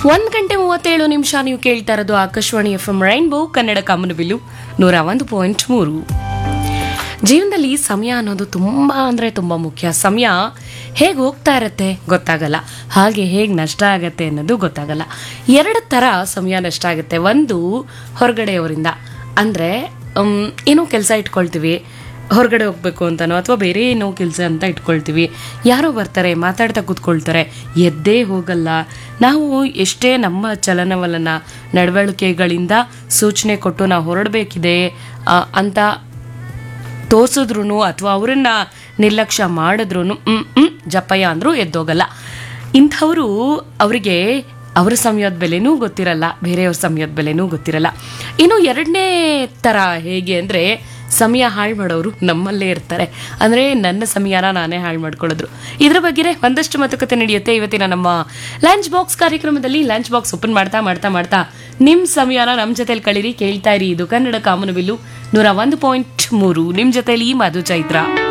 ಒಂದ್ ಗಂಟೆ ಮೂವತ್ತೇಳು ನಿಮಿಷ ನೀವು ಕೇಳ್ತಾ ಇರೋದು Akashvani F M rainbow Kannada Kamanabillu ನೂರ ಒಂದು ಪಾಯಿಂಟ್ ಮೂರು ಜೀವನದಲ್ಲಿ ಸಮಯ ಅನ್ನೋದು ತುಂಬ ಅಂದರೆ ತುಂಬ ಮುಖ್ಯ ಸಮಯ ಹೇಗೆ ಹೋಗ್ತಾ ಇರತ್ತೆ ಗೊತ್ತಾಗಲ್ಲ ಹಾಗೆ ಹೇಗೆ ನಷ್ಟ ಆಗತ್ತೆ ಅನ್ನೋದು ಗೊತ್ತಾಗಲ್ಲ ಎರಡು ಥರ ಸಮಯ ನಷ್ಟ ಆಗುತ್ತೆ ಒಂದು ಹೊರಗಡೆಯವರಿಂದ ಅಂದರೆ ಏನೋ ಕೆಲಸ ಇಟ್ಕೊಳ್ತೀವಿ ಹೊರಗಡೆ ಹೋಗ್ಬೇಕು ಅಂತನೋ ಅಥವಾ ಬೇರೆ ಏನೋ ಕೆಲಸ ಅಂತ ಇಟ್ಕೊಳ್ತೀವಿ ಯಾರೋ ಬರ್ತಾರೆ ಮಾತಾಡ್ತಾ ಕೂತ್ಕೊಳ್ತಾರೆ ಎದ್ದೇ ಹೋಗಲ್ಲ ನಾವು ಎಷ್ಟೇ ನಮ್ಮ ಚಲನವಲನ ನಡವಳಿಕೆಗಳಿಂದ ಸೂಚನೆ ಕೊಟ್ಟು ನಾವು ಹೊರಡಬೇಕಿದೆ ಅಂತ ತೋರಿಸಿದ್ರು ಅಥವಾ ಅವರನ್ನ ನಿರ್ಲಕ್ಷ್ಯ ಮಾಡಿದ್ರು ಜಪ್ಪಯ್ಯ ಅಂದರೂ ಎದ್ದೋಗಲ್ಲ ಇಂಥವರು ಅವರಿಗೆ ಅವರ ಸಮಯದ ಬೆಲೆನೂ ಗೊತ್ತಿರಲ್ಲ ಬೇರೆಯವ್ರ ಸಮಯದ ಬೆಲೆನೂ ಗೊತ್ತಿರಲ್ಲ ಇನ್ನು ಎರಡನೇ ಥರ ಹೇಗೆ ಅಂದರೆ ಸಮಯ ಹಾಳು ಮಾಡೋರು ನಮ್ಮಲ್ಲೇ ಇರ್ತಾರೆ ಅಂದರೆ ನನ್ನ ಸಮಯನ ನಾನೇ ಹಾಳು ಮಾಡ್ಕೊಳ್ಳೋದ್ರು ಇದ್ರ ಬಗ್ಗೆ ಒಂದಷ್ಟು ಮಾತುಕತೆ ನಡೆಯುತ್ತೆ ಇವತ್ತಿನ ನಮ್ಮ ಲಂಚ್ ಬಾಕ್ಸ್ ಕಾರ್ಯಕ್ರಮದಲ್ಲಿ ಲಂಚ್ ಬಾಕ್ಸ್ ಓಪನ್ ಮಾಡ್ತಾ ಮಾಡ್ತಾ ಮಾಡ್ತಾ ನಿಮ್ಮ ಸಮಯನ ನಮ್ಮ ಜೊತೆಲಿ ಕಳೀರಿ ಕೇಳ್ತಾ ಇರಿ ಇದು ಕನ್ನಡ ಕಾಮನಬಿಲ್ಲು ನೂರ ಒಂದು ಪಾಯಿಂಟ್ ಮೂರು ನಿಮ್ಮ ಜೊತೆಲಿ ಮಧು ಚೈತ್ರ